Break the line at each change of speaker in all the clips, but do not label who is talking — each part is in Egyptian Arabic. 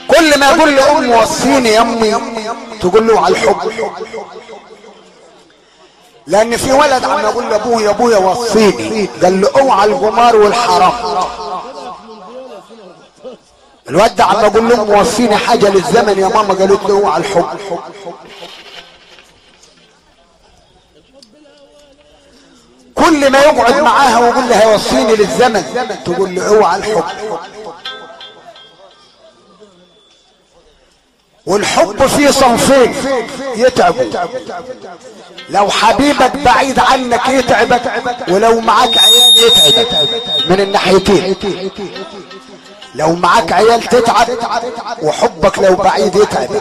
كل ما يقول لأم وصيني يا امي تقول له على الحب لان في ولد عم يقول لابوه يا ابويا وصيني قال له اوعى القمار والحرام الواد ده عم يقول لهم وصيني حاجه للزمن يا ماما قالت له اوعى الحب كل ما يقعد معاها ويقول لها وصيني للزمن تقول له اوعى الحب والحب فيه صنفين يتعبوا لو حبيبك بعيد عنك يتعبك ولو معاك عيال يتعبك من الناحيتين لو معاك عيال تتعب وحبك لو بعيد يتعبك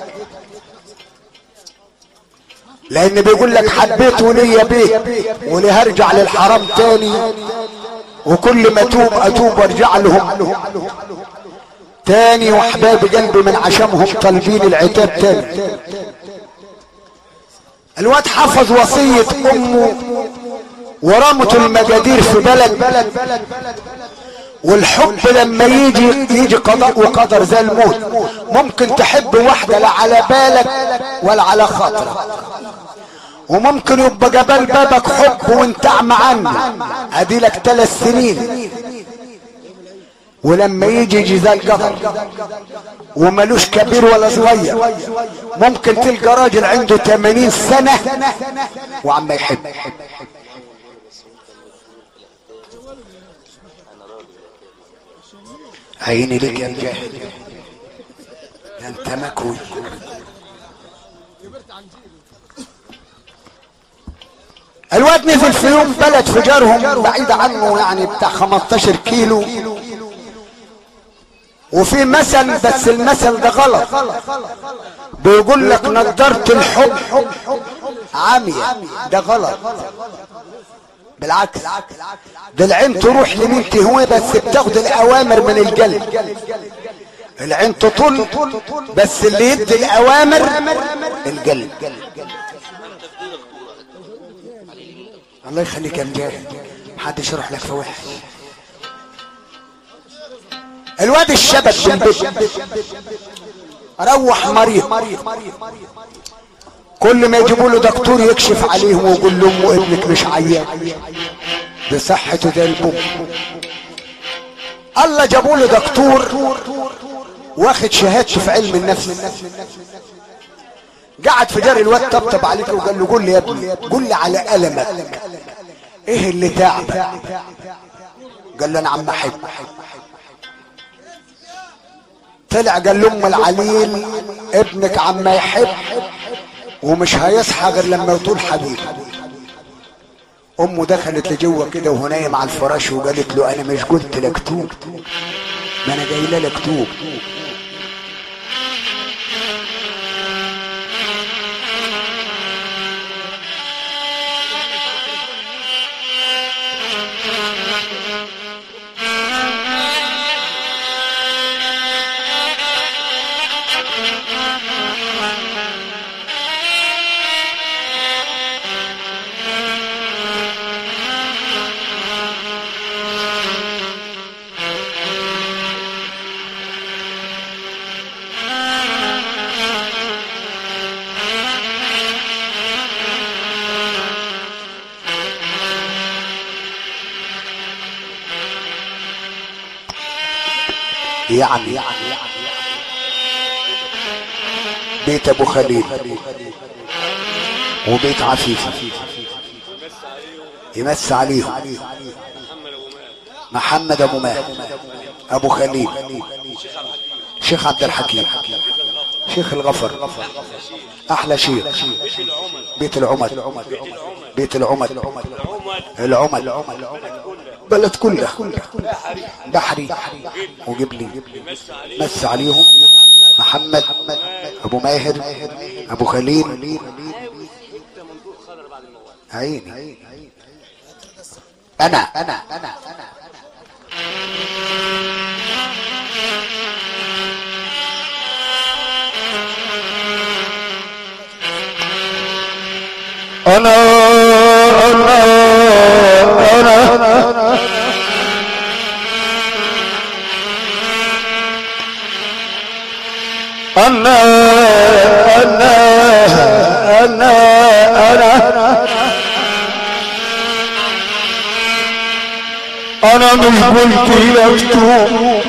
لان بيقول لك حبيت وليا بيت ولي هرجع للحرام تاني وكل ما اتوب اتوب وارجع لهم تاني واحباب قلبي من عشمهم طالبين العتاب تاني الواد حفظ وصية امه ورمت المجادير في بلد والحب لما يجي يجي قضاء وقدر زي الموت ممكن تحب واحدة لا على بالك ولا على خاطرك وممكن يبقى جبال بابك حب وانت اعمى عنه ادي لك ثلاث سنين ولما يجي يجي زي القطر وملوش كبير ولا صغير ممكن تلقى راجل عنده 80 سنة وعم يحب عيني لك يا الجاهل ده انت مكوي الواد نزل في يوم بلد في جارهم بعيد عنه يعني بتاع 15 كيلو وفي مثل بس المثل ده غلط بيقول لك نضارة الحب عامية ده غلط بالعكس ده العين تروح لمين تهوي بس بتاخد الاوامر من القلب العين تطل بس اللي يدي الاوامر القلب الله يخليك يا مجاهد محدش يروح لك في وحش الواد الشبك بالبيت روح مريض كل ما يجيبوا له دكتور يكشف عليهم ويقول لهم ابنك مش عيان بصحته زي البوم الله جابوا له دكتور واخد شهادته في علم النفس قعد في دار الواد طبطب عليك وقال له قول لي يا ابني قول لي على ألمك ايه اللي تعبك قال له انا عم احب طلع قال لام العليل ابنك عم يحب ومش هيصحى غير لما يطول حبيبي امه دخلت لجوه كده وهو نايم على الفراش وقالت له انا مش قلت لك توب ما انا جايله لك توب يعني بيت ابو خليل وبيت عفيفه يمس عليهم محمد ابو ماهر ابو خليل شيخ عبد الحكيم شيخ الغفر احلى شيخ بيت العمد بيت العمد العمد بلد كلها بحري وجبلي مس عليهم محمد ابو ماهر ابو خليل عيني انا انا انا انا
انا انا انا انا انا انا انا انا مش قلت لك توب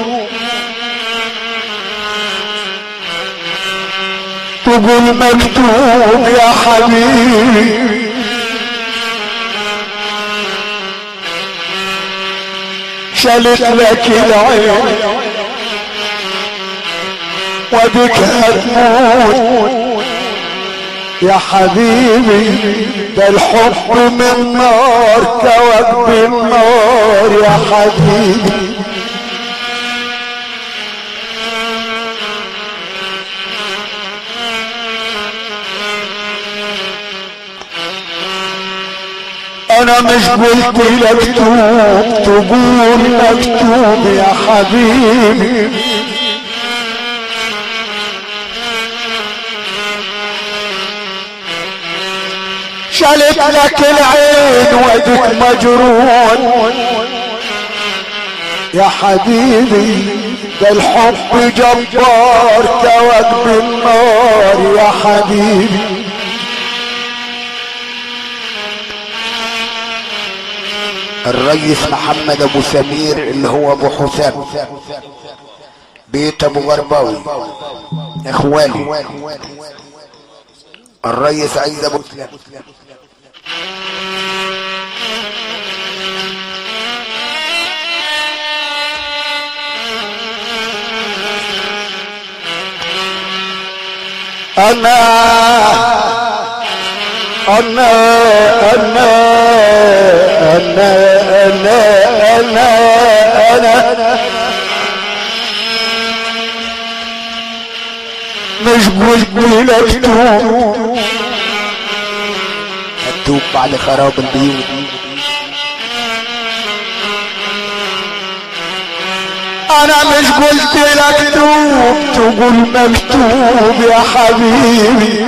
تقول مكتوب يا حبيبي شلت لك العين ودك هتموت يا حبيبي ده الحب من نار كوكب النار يا حبيبي انا مش قلت لك توب تقول مكتوب يا حبيبي شالت لك العين ودك مجرون يا حبيبي ده الحب جبار كوكب النار يا حبيبي
الريس محمد ابو سمير اللي هو ابو حسام بيت ابو غرباوي اخواني الريس عيد ابو سلام
انا انا انا انا انا انا انا مش قلت لك توب
هتوب بعد خراب البيوت
انا مش قلت لك توب تقول مكتوب يا حبيبي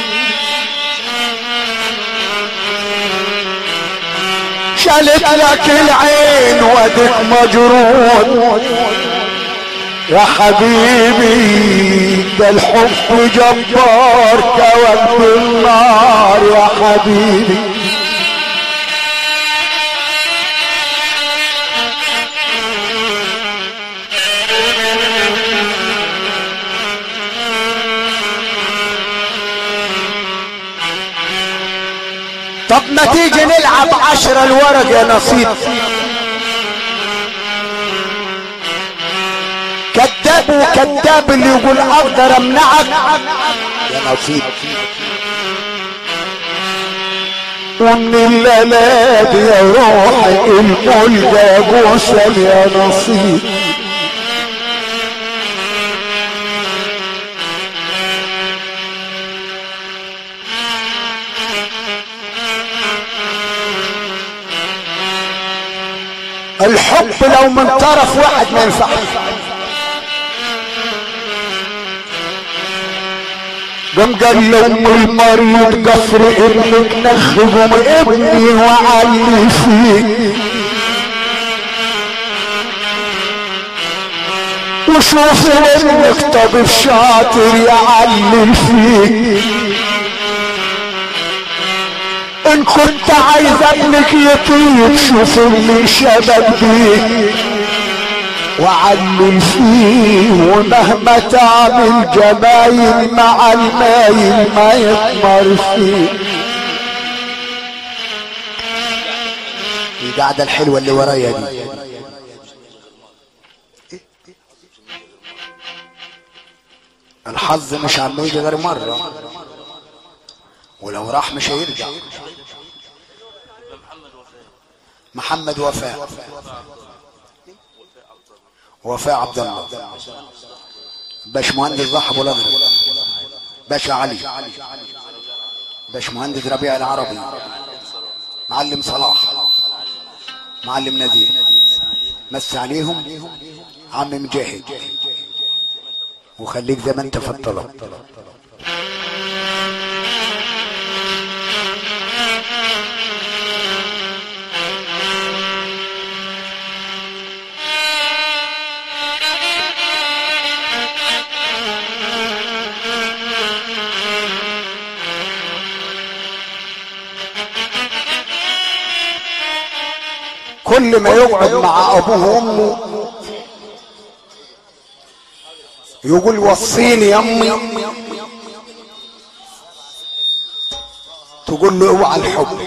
شالت لك العين ودك مجرون يا حبيبي ده الحب جبار كوكب النار يا حبيبي
طب ما تيجي نلعب عشرة الورق يا نصيب كذاب وكذاب اللي يقول اقدر امنعك يا نصيب
ومن الليلات يا روحي الملقى جوسل يا نصيب
الحب لو من طرف واحد ما ينفعش
قام قال لام المريض قصر ابنك نخدم ابني وعلي فيه وشوف ابنك طبيب شاطر يعلم فيه ان كنت عايز ابنك يطيب شوف اللي شبك بيه وعلم فيه ومهما تعمل جمايل مع المايل ما يطمر فيه
القعدة الحلوة اللي ورايا دي الحظ مش عم يجي غير مرة ولو راح مش هيرجع محمد وفاء وفاء عبد الله باش مهندس ضحى الأزرق باشا علي باش مهندس ربيع العربي معلم صلاح معلم نذير مس عليهم عم مجاهد وخليك زي ما انت في الطلب كل ما يقعد مع ابوه وامه يقول وصيني يا امي تقول له اوعى الحب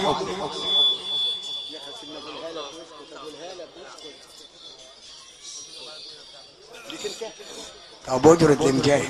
طب اجرد المجاهد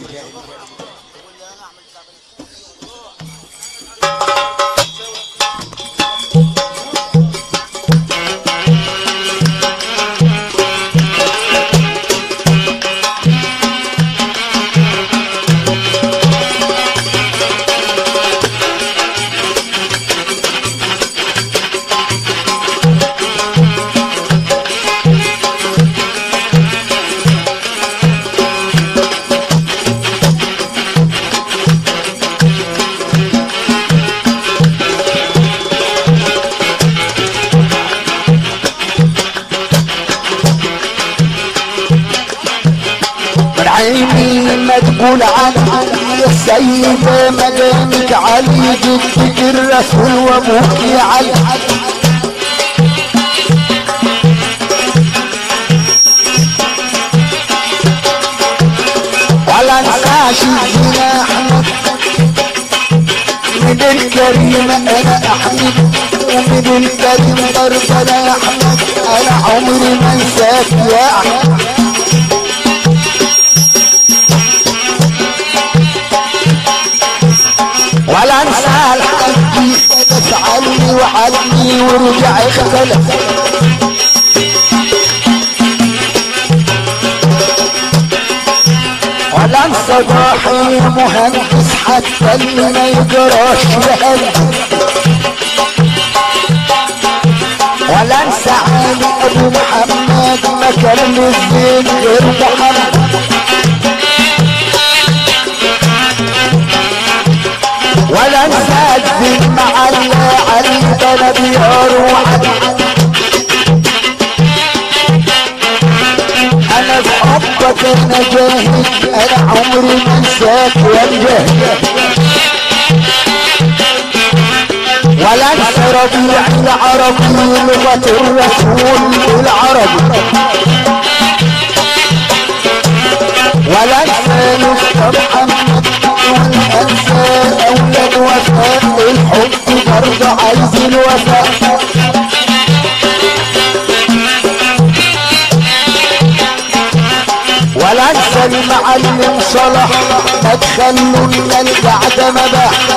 من عيني ما تقول عن يا السيدة مدامك علي جدك الرسول وابوك يا علي ولا انساش الزنا احمد من الكريم انا احمد ومن الكريم ضرب انا احمد انا عمري ما انساك يا احمد ولا انسى الحج تسعلني وعلمي ورجع اختلف ولا انسى ضاحي مهندس حتى اللي ما يجراش لهلي ولا انسى علي ابو محمد ما كان الزين غير محمد ولا انسى الزين مع اللي علي ده نبيار وعلي انا في حبك انا جاهد انا عمري ما انساك وانجاهد ولا انسى ربيع العربي لغة الرسول العربي ولا انسى نصر محمد ولا انسى اولاد وفاء الحب برضه عايز الوفاء ولا انسى المعلم صلاح ما تخلوا لنا القعده مباح